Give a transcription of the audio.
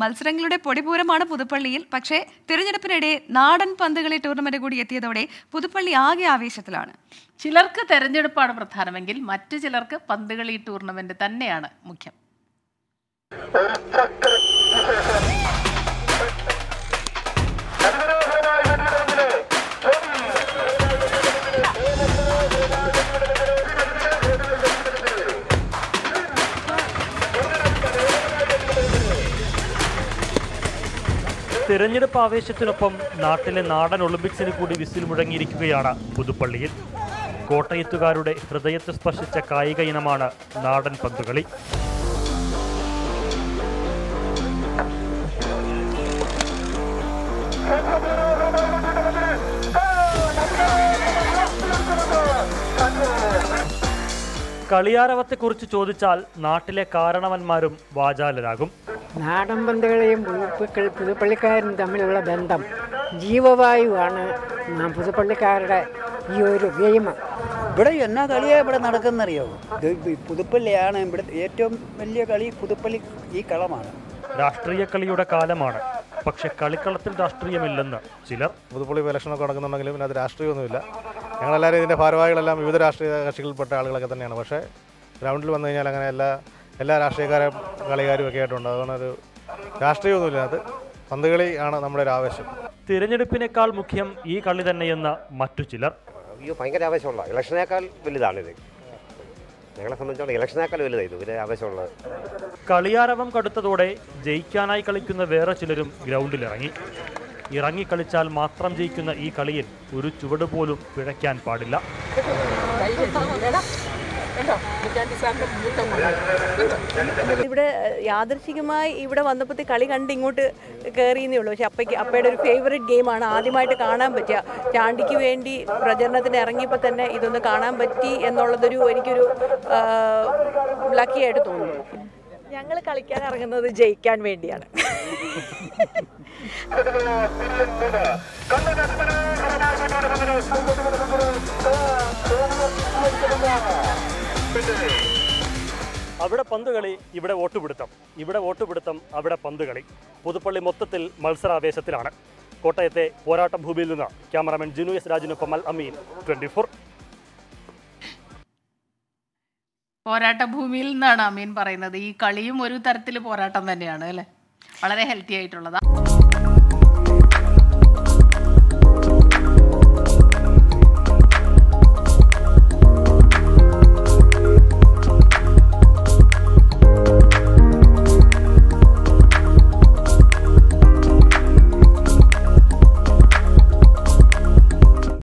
മത്സരങ്ങളുടെ പൊടിപൂരമാണ് പുതുപ്പള്ളിയിൽ പക്ഷേ തിരഞ്ഞെടുപ്പിനിടെ നാടൻ പന്തുകളി ടൂർണമെന്റ് കൂടി എത്തിയതോടെ പുതുപ്പള്ളി ആകെ ആവേശത്തിലാണ് ചിലർക്ക് തെരഞ്ഞെടുപ്പാണ് പ്രധാനമെങ്കിൽ മറ്റു ചിലർക്ക് പന്തുകളി ടൂർണമെന്റ് തന്നെയാണ് മുഖ്യം തിരഞ്ഞെടുപ്പ് ആവേശത്തിനൊപ്പം നാട്ടിലെ നാടൻ ഒളിമ്പിക്സിന് കൂടി വിസിൽ മുഴങ്ങിയിരിക്കുകയാണ് പുതുപ്പള്ളിയിൽ കോട്ടയത്തുകാരുടെ ഹൃദയത്തെ സ്പർശിച്ച കായിക ഇനമാണ് നാടൻ പന്തുകളി കളിയാരവത്തെക്കുറിച്ച് ചോദിച്ചാൽ നാട്ടിലെ കാരണവന്മാരും വാചാലരാകും നാടൻ പന്തുകളെയും പുതുപ്പക്കൾ പുതുപ്പള്ളിക്കാരും തമ്മിലുള്ള ബന്ധം ജീവവായുവാണ് നാം പുതുപ്പള്ളിക്കാരുടെ ഈ ഒരു ഗെയിം ഇവിടെ എന്നാ കളിയാ ഇവിടെ നടക്കുന്നറിയോ ഇത് ഈ പുതുപ്പള്ളിയാണ് ഇവിടെ ഏറ്റവും വലിയ കളി പുതുപ്പള്ളി ഈ കളമാണ് രാഷ്ട്രീയ കളിയുടെ കാലമാണ് പക്ഷെ കളിക്കളത്തിൽ രാഷ്ട്രീയമില്ലെന്ന് ചിലർ പുതുപ്പള്ളി ഇപ്പോൾ ഇലക്ഷനൊക്കെ നടക്കുന്നുണ്ടെങ്കിലും ഇതിനകത്ത് രാഷ്ട്രീയമൊന്നുമില്ല ഞങ്ങളെല്ലാവരും ഇതിൻ്റെ ഭാരവാഹികളെല്ലാം വിവിധ രാഷ്ട്രീയ കക്ഷികളിൽപ്പെട്ട ആളുകളൊക്കെ തന്നെയാണ് പക്ഷേ ഗ്രൗണ്ടിൽ വന്നു കഴിഞ്ഞാൽ അങ്ങനെ എല്ലാ എല്ലാ രാഷ്ട്രീയക്കാരും കളിക്കാരും ഒക്കെ ആയിട്ടുണ്ട് അതുകൊണ്ട് ഒരു രാഷ്ട്രീയമൊന്നുമില്ല അത് പന്തുകളി ആണ് നമ്മുടെ ഒരു ആവശ്യം തിരഞ്ഞെടുപ്പിനേക്കാൾ മുഖ്യം ഈ കളി തന്നെയെന്ന് മറ്റു ചിലർ അയ്യോ ഭയങ്കര ആവേശമുള്ള ഇലക്ഷനേക്കാൾ വലുതാണിത് ഞങ്ങളെ സംബന്ധിച്ചോളം ഇലക്ഷനേക്കാൾ വലുതാണ് ഇത് വലിയ ആവേശമുള്ളത് കളിയാരവം കടുത്തതോടെ ജയിക്കാനായി കളിക്കുന്ന വേറെ ചിലരും ഗ്രൗണ്ടിലിറങ്ങി ഇറങ്ങി കളിച്ചാൽ മാത്രം ജയിക്കുന്ന ഈ കളിയിൽ ഒരു ചുവട് പോലും പിഴയ്ക്കാൻ പാടില്ല ഇവിടെ യാദൃശികമായി ഇവിടെ വന്നപ്പോഴത്തെ കളി കണ്ട് ഇങ്ങോട്ട് കയറിയെന്നേ ഉള്ളൂ പക്ഷെ അപ്പയ്ക്ക് അപ്പയുടെ ഒരു ഫേവറേറ്റ് ഗെയിമാണ് ആദ്യമായിട്ട് കാണാൻ പറ്റുക ചാണ്ടിക്ക് വേണ്ടി പ്രചരണത്തിന് ഇറങ്ങിയപ്പോൾ തന്നെ ഇതൊന്ന് കാണാൻ പറ്റി എന്നുള്ളതൊരു എനിക്കൊരു ലക്കിയായിട്ട് തോന്നുന്നു ഞങ്ങൾ കളിക്കാൻ ഇറങ്ങുന്നത് ജയിക്കാൻ വേണ്ടിയാണ് അവിടെ പന്തുകളി ഇവിടെ വോട്ടുപിടുത്തം ഇവിടെ വോട്ടുപിടുത്തം അവിടെ പന്തുകളി പുതുപ്പള്ളി മൊത്തത്തിൽ മത്സരാവേശത്തിലാണ് കോട്ടയത്തെ പോരാട്ട ഭൂമിയിൽ നിന്ന് ക്യാമറാമാൻ ജിനു എസ് രാജിനൊപ്പം അൽ അമീൻ ട്വന്റി ഫോർ പോരാട്ട ഭൂമിയിൽ നിന്നാണ് അമീൻ പറയുന്നത് ഈ കളിയും ഒരു തരത്തിൽ പോരാട്ടം തന്നെയാണ് അല്ലേ വളരെ ഹെൽത്തി ആയിട്ടുള്ളതാ